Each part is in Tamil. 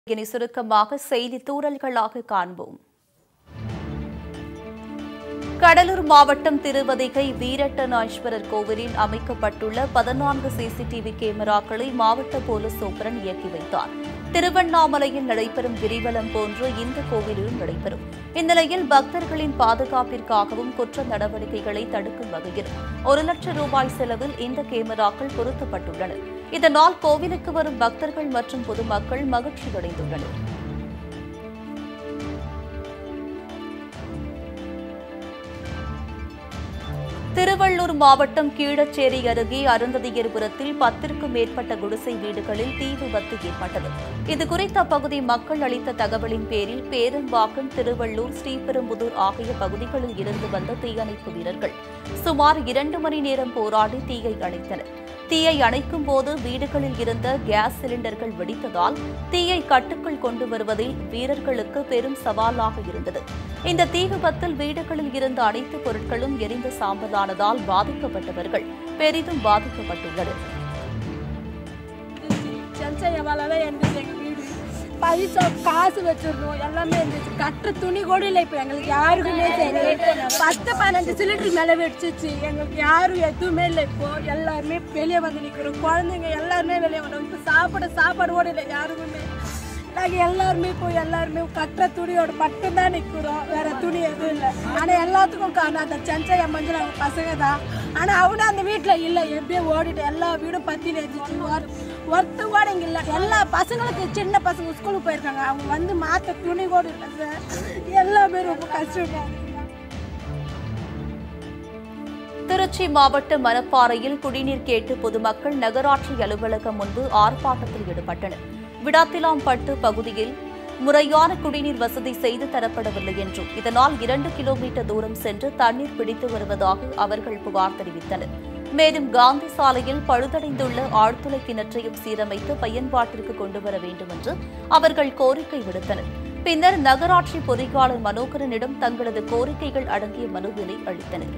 இனி சுருக்கமாக செய்தி தூறல்களாக காண்போம் கடலூர் மாவட்டம் திருவதிகை வீரட்டநாஸ்வரர் கோவிலில் அமைக்கப்பட்டுள்ள பதினான்கு சிசிடிவி கேமராக்களை மாவட்ட போலீஸ் சூப்பரன் இயக்கி வைத்தார் திருவண்ணாமலையில் நடைபெறும் கிரிவலம் போன்று இந்த கோவிலிலும் நடைபெறும் இந்நிலையில் பக்தர்களின் பாதுகாப்பிற்காகவும் குற்ற நடவடிக்கைகளை தடுக்கும் வகையில் ஒரு லட்சம் ரூபாய் செலவில் இந்த கேமராக்கள் பொருத்தப்பட்டுள்ளன இதனால் கோவிலுக்கு வரும் பக்தர்கள் மற்றும் பொதுமக்கள் மகிழ்ச்சியடைந்துள்ளனர் திருவள்ளூர் மாவட்டம் கீழச்சேரி அருகே அருந்ததியர்புரத்தில் பத்திற்கும் மேற்பட்ட குடிசை வீடுகளில் தீ விபத்து ஏற்பட்டது இதுகுறித்த அப்பகுதி மக்கள் அளித்த தகவலின் பேரில் பேரம்பாக்கம் திருவள்ளூர் ஸ்ரீபெரும்புதூர் ஆகிய பகுதிகளில் இருந்து வந்த தீயணைப்பு வீரர்கள் சுமார் இரண்டு மணி நேரம் போராடி தீயை அணைத்தனர் தீயை அணைக்கும் போது வீடுகளில் இருந்த கேஸ் சிலிண்டர்கள் வெடித்ததால் தீயை கட்டுக்குள் கொண்டு வருவதில் வீரர்களுக்கு பெரும் சவாலாக இருந்தது இந்த தீ விபத்தில் வீடுகளில் இருந்த அனைத்து பொருட்களும் எரிந்த சாம்பலானதால் பாதிக்கப்பட்டவர்கள் பெரிதும் பாதிக்கப்பட்டுள்ளனர் சென்சையவால இருந்துச்சு எங்கள் வீடு பைசா காசு வச்சிருந்தோம் எல்லாமே இருந்துச்சு கட்டுற துணி கூட இல்லை இப்போ எங்களுக்கு யாருக்குமே சரி பத்து பதினஞ்சு சிலிண்டர் மேலே வெடிச்சிச்சு எங்களுக்கு யாரும் எதுவுமே இல்லை இப்போ எல்லாருமே வெளியே வந்து நிற்கிறோம் குழந்தைங்க எல்லாருமே வெளியே வந்தோம் இப்போ சாப்பிட சாப்பாடு கூட இல்லை யாருக்குமே நாங்கள் எல்லாருமே இப்போ எல்லாருமே கட்டுற துணியோட மட்டும்தான் நிற்கிறோம் வேற துணி எதுவும் இல்லை ஆனால் எல்லாத்துக்கும் காரணம் அந்த சென்சையா மஞ்சள் அவங்க பசங்க தான் ஆனால் அவனும் அந்த வீட்டில் இல்லை எப்படியோ ஓடிட்டு எல்லா வீடும் பற்றி நெஞ்சிச்சு ஒருத்த கூட இங்கே இல்லை எல்லா பசங்களுக்கு சின்ன பசங்க ஸ்கூலுக்கு போயிருக்காங்க அவங்க வந்து மாற்ற துணி கூட இல்லை சார் எல்லாமே ரொம்ப கஷ்டமாக திருச்சி மாவட்ட மணப்பாறையில் குடிநீர் கேட்டு பொதுமக்கள் நகராட்சி அலுவலகம் முன்பு ஆர்ப்பாட்டத்தில் ஈடுபட்டனர் விடாத்திலாம்பட்டு பகுதியில் முறையான குடிநீர் வசதி செய்து தரப்படவில்லை என்றும் இதனால் இரண்டு கிலோமீட்டர் தூரம் சென்று தண்ணீர் பிடித்து வருவதாக அவர்கள் புகார் தெரிவித்தனர் மேலும் காந்தி சாலையில் பழுதடைந்துள்ள ஆழ்துளை கிணற்றையும் சீரமைத்து பயன்பாட்டிற்கு கொண்டு வர வேண்டும் என்று அவர்கள் கோரிக்கை விடுத்தனர் பின்னர் நகராட்சி பொறியாளர் மனோகரனிடம் தங்களது கோரிக்கைகள் அடங்கிய மனுவினை அளித்தனர்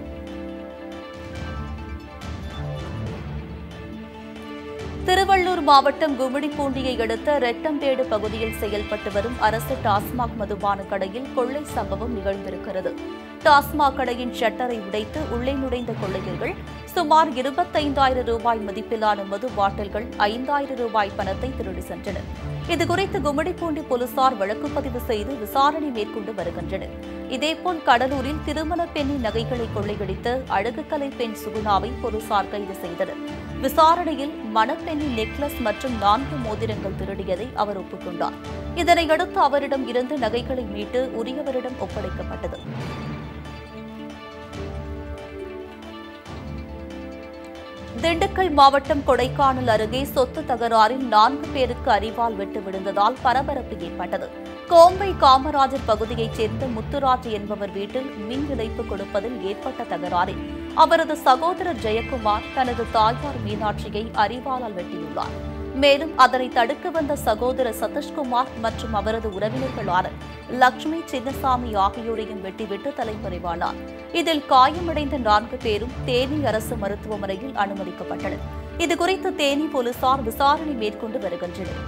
திருவள்ளூர் மாவட்டம் கும்மிடிப்பூண்டியை அடுத்த ரெட்டம்பேடு பகுதியில் செயல்பட்டு வரும் அரசு டாஸ்மாக் மதுபான கடையில் கொள்ளை சம்பவம் நிகழ்ந்திருக்கிறது டாஸ்மாக் கடையின் ஷட்டரை உடைத்து உள்ளே நுழைந்த கொள்ளையர்கள் சுமார் இருபத்தைந்தாயிரம் ரூபாய் மதிப்பிலான மது பாட்டில்கள் ஐந்தாயிரம் ரூபாய் பணத்தை திருடி சென்றனர் இதுகுறித்து கும்மிடிப்பூண்டி போலீசார் வழக்கு பதிவு செய்து விசாரணை மேற்கொண்டு வருகின்றனர் இதேபோல் கடலூரில் திருமண பெண்ணின் நகைகளை கொள்ளையடித்த அழகுக்கலை பெண் சுகுணாவை போலீசார் கைது செய்தனர் விசாரணையில் மணப்பெண்ணின் நெக்லஸ் மற்றும் நான்கு மோதிரங்கள் திருடியதை அவர் ஒப்புக்கொண்டார் இதனையடுத்து அவரிடம் இருந்து நகைகளை மீட்டு உரியவரிடம் ஒப்படைக்கப்பட்டது திண்டுக்கல் மாவட்டம் கொடைக்கானல் அருகே சொத்து தகராறில் நான்கு பேருக்கு அறிவால் வெட்டு விழுந்ததால் பரபரப்பு ஏற்பட்டது கோம்பை காமராஜர் பகுதியைச் சேர்ந்த முத்துராஜ் என்பவர் வீட்டில் மின் இணைப்பு கொடுப்பதில் ஏற்பட்ட தகராறில் அவரது சகோதரர் ஜெயக்குமார் தனது தாயார் மீனாட்சியை அறிவாளால் வெட்டியுள்ளார் மேலும் அதனை தடுக்க வந்த சகோதரர் சதீஷ்குமார் மற்றும் அவரது உறவினர்களான லட்சுமி சின்னசாமி ஆகியோரையும் வெட்டிவிட்டு தலைமறைவானார் இதில் காயமடைந்த நான்கு பேரும் தேனி அரசு மருத்துவமனையில் அனுமதிக்கப்பட்டனர் இதுகுறித்து தேனி போலீசார் விசாரணை மேற்கொண்டு வருகின்றனர்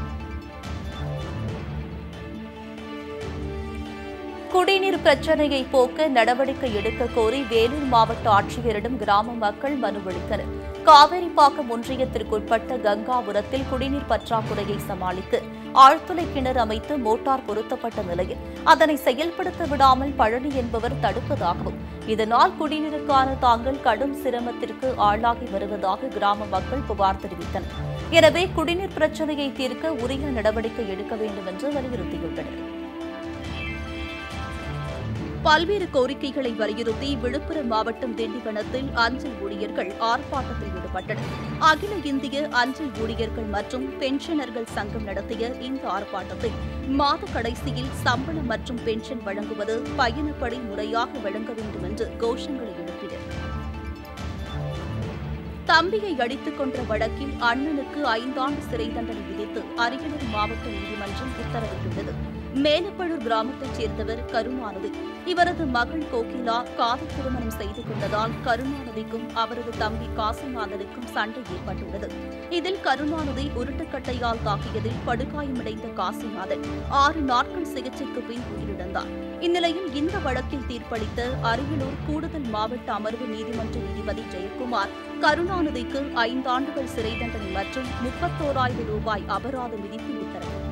குடிநீர் பிரச்சனையை போக்க நடவடிக்கை எடுக்க கோரி வேலூர் மாவட்ட ஆட்சியரிடம் கிராம மக்கள் மனு அளித்தனர் காவேரிப்பாக்கம் ஒன்றியத்திற்குட்பட்ட கங்காபுரத்தில் குடிநீர் பற்றாக்குறையை சமாளிக்க ஆழ்துளை கிணறு அமைத்து மோட்டார் பொருத்தப்பட்ட நிலையில் அதனை செயல்படுத்த விடாமல் பழனி என்பவர் தடுப்பதாகவும் இதனால் குடிநீருக்கான தாங்கள் கடும் சிரமத்திற்கு ஆளாகி வருவதாக கிராம மக்கள் புகார் தெரிவித்தனர் எனவே குடிநீர் பிரச்சனையை தீர்க்க உரிய நடவடிக்கை எடுக்க வேண்டும் என்று வலியுறுத்தியுள்ளனர் பல்வேறு கோரிக்கைகளை வலியுறுத்தி விழுப்புரம் மாவட்டம் திண்டிவனத்தில் அஞ்சல் ஊழியர்கள் ஆர்ப்பாட்டத்தில் ஈடுபட்டனர் அகில இந்திய அஞ்சல் ஊழியர்கள் மற்றும் பென்ஷனர்கள் சங்கம் நடத்திய இந்த ஆர்ப்பாட்டத்தில் மாத கடைசியில் சம்பளம் மற்றும் பென்ஷன் வழங்குவது பயணப்படி முறையாக வழங்க வேண்டும் என்று கோஷங்களை எழுப்பினர் தம்பியை அடித்துக் கொன்ற வழக்கில் அண்ணனுக்கு ஐந்தாண்டு சிறை தண்டனை விதித்து அரியலூர் மாவட்ட நீதிமன்றம் உத்தரவிட்டுள்ளது மேலப்பழூர் கிராமத்தைச் சேர்ந்தவர் கருணாநிதி இவரது மகள் கோகிலா காதல் திருமணம் செய்து கொண்டதால் கருணாநிதிக்கும் அவரது தம்பி காசிநாதனுக்கும் சண்டை ஏற்பட்டுள்ளது இதில் கருணாநிதி உருட்டுக்கட்டையால் தாக்கியதில் படுகாயமடைந்த காசிநாதன் ஆறு நாட்கள் சிகிச்சைக்கு பின் உயிரிழந்தார் இந்நிலையில் இந்த வழக்கில் தீர்ப்பளித்த அரியலூர் கூடுதல் மாவட்ட அமர்வு நீதிமன்ற நீதிபதி ஜெயக்குமார் கருணாநிதிக்கு ஐந்தாண்டுகள் சிறை தண்டனை மற்றும் முப்பத்தோராயிரம் ரூபாய் அபராதம் விதித்து உத்தரவிட்டார்